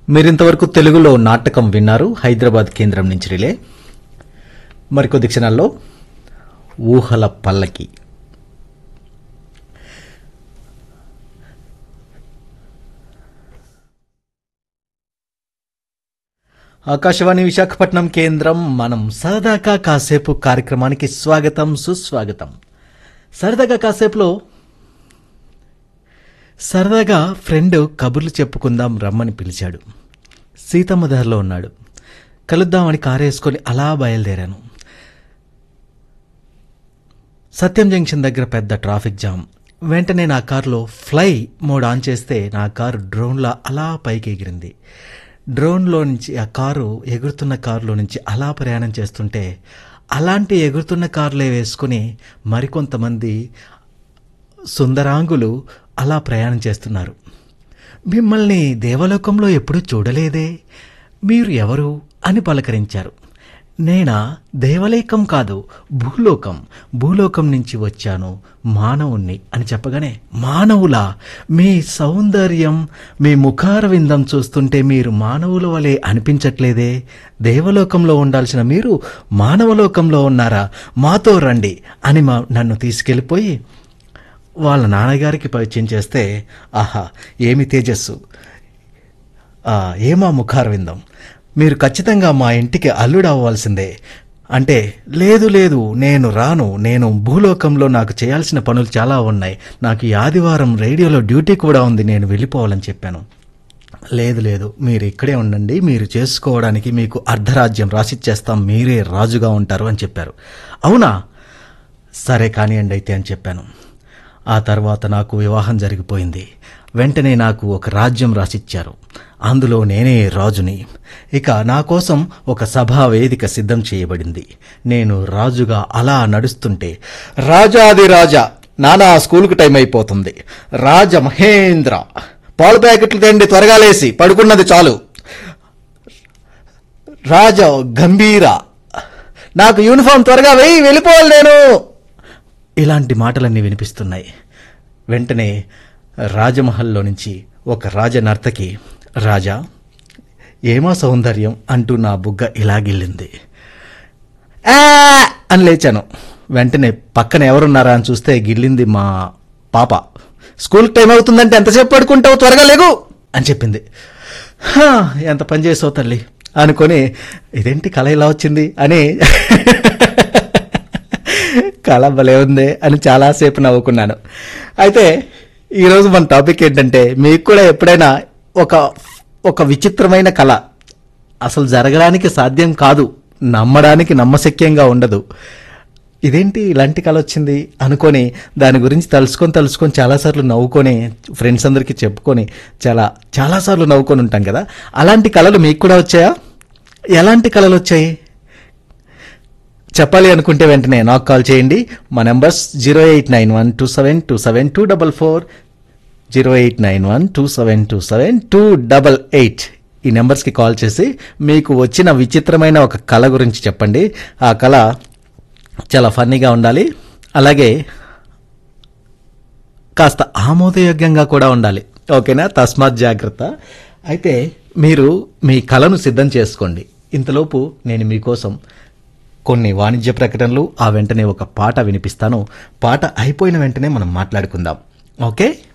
మీరింతవరకు తెలుగులో నాటకం విన్నారు హైదరాబాద్ కేంద్రం నుంచి రిలే మరికొద్ది క్షణాల్లో ఊహల పల్లకి ఆకాశవాణి విశాఖపట్నం కేంద్రం మనం సరదాగా కాసేపు కార్యక్రమానికి స్వాగతం సుస్వాగతం సరదాగా కాసేపులో సరదాగా ఫ్రెండ్ కబుర్లు చెప్పుకుందాం రమ్మని పిలిచాడు సీతమ్మ దారిలో ఉన్నాడు కలుద్దామని కారేసుకొని అలా బయలుదేరాను సత్యం జంక్షన్ దగ్గర పెద్ద ట్రాఫిక్ జామ్ వెంటనే నా కారులో ఫ్లై మోడ్ ఆన్ చేస్తే నా కారు డ్రోన్లా అలా పైకి ఎగిరింది డ్రోన్లో నుంచి ఆ కారు ఎగురుతున్న కారులో నుంచి అలా ప్రయాణం చేస్తుంటే అలాంటి ఎగురుతున్న కారులే వేసుకుని మరికొంతమంది సుందరాంగులు అలా ప్రయాణం చేస్తున్నారు మిమ్మల్ని దేవలోకంలో ఎప్పుడూ చూడలేదే మీరు ఎవరు అని పలకరించారు నేనా దేవలేకం కాదు భూలోకం భూలోకం నుంచి వచ్చాను మానవుణ్ణి అని చెప్పగానే మానవులా మీ సౌందర్యం మీ ముఖార విందం చూస్తుంటే మీరు మానవుల వలె అనిపించట్లేదే దేవలోకంలో ఉండాల్సిన మీరు మానవలోకంలో ఉన్నారా మాతో రండి అని మా నన్ను తీసుకెళ్ళిపోయి వాళ్ళ నాన్నగారికి పరిచయం చేస్తే ఆహా ఏమి తేజస్సు ఆ, ఏమా ముఖారవిందం మీరు ఖచ్చితంగా మా ఇంటికి అల్లుడు అవ్వాల్సిందే అంటే లేదు లేదు నేను రాను నేను భూలోకంలో నాకు చేయాల్సిన పనులు చాలా ఉన్నాయి నాకు ఈ ఆదివారం రేడియోలో డ్యూటీ కూడా ఉంది నేను వెళ్ళిపోవాలని చెప్పాను లేదు లేదు మీరు ఇక్కడే ఉండండి మీరు చేసుకోవడానికి మీకు అర్ధరాజ్యం రాసిచ్చేస్తాం మీరే రాజుగా ఉంటారు అని చెప్పారు అవునా సరే కానివ్వండి అయితే అని చెప్పాను ఆ తర్వాత నాకు వివాహం జరిగిపోయింది వెంటనే నాకు ఒక రాజ్యం రాసిచ్చారు అందులో నేనే రాజుని ఇక నా కోసం ఒక సభా వేదిక సిద్ధం చేయబడింది నేను రాజుగా అలా నడుస్తుంటే రాజాది రాజా నానా స్కూల్కు టైం అయిపోతుంది రాజ మహేంద్ర పాలు ప్యాకెట్లు తెండి త్వరగా లేసి పడుకున్నది చాలు రాజ గంభీర నాకు యూనిఫామ్ త్వరగా వెయ్యి వెళ్ళిపోవాలి నేను ఇలాంటి మాటలన్నీ వినిపిస్తున్నాయి వెంటనే రాజమహల్లో నుంచి ఒక రాజ నర్తకి రాజా ఏమో సౌందర్యం అంటూ నా బుగ్గ ఇలాగిల్లింది "ఆ!" అని లేచాను వెంటనే పక్కన ఎవరున్నారా అని చూస్తే గిల్లింది మా పాప స్కూల్ టైం అవుతుందంటే ఎంతసేపు పడుకుంటావు త్వరగా లేగు అని చెప్పింది "హా, ఎంత పని చేసావు తల్లి అనుకొని ఇదేంటి కళ ఇలా వచ్చింది అని కళ భలే ఉంది అని చాలాసేపు నవ్వుకున్నాను అయితే ఈరోజు మన టాపిక్ ఏంటంటే మీకు కూడా ఎప్పుడైనా ఒక ఒక విచిత్రమైన కళ అసలు జరగడానికి సాధ్యం కాదు నమ్మడానికి నమ్మశక్యంగా ఉండదు ఇదేంటి ఇలాంటి కళ వచ్చింది అనుకొని దాని గురించి తలుసుకొని తలుసుకొని చాలాసార్లు నవ్వుకొని ఫ్రెండ్స్ అందరికీ చెప్పుకొని చాలా చాలాసార్లు నవ్వుకొని ఉంటాం కదా అలాంటి కళలు మీకు కూడా వచ్చాయా ఎలాంటి కళలు వచ్చాయి చెప్పాలి అనుకుంటే వెంటనే నాకు కాల్ చేయండి మా numbers zero eight nine one two seven two seven two double four zero eight nine one two seven two seven two double eight ఈ నెంబర్స్కి కాల్ చేసి మీకు వచ్చిన విచిత్రమైన ఒక కళ గురించి చెప్పండి ఆ కళ చాలా ఫన్నీగా ఉండాలి అలాగే కాస్త ఆమోదయోగ్యంగా కూడా ఉండాలి ఓకేనా తస్మాత్ జాగ్రత్త అయితే మీరు మీ కళను సిద్ధం చేసుకోండి ఇంతలోపు నేను మీకోసం కొన్ని వాణిజ్య ప్రకటనలు ఆ వెంటనే ఒక పాట వినిపిస్తాను పాట అయిపోయిన వెంటనే మనం మాట్లాడుకుందాం ఓకే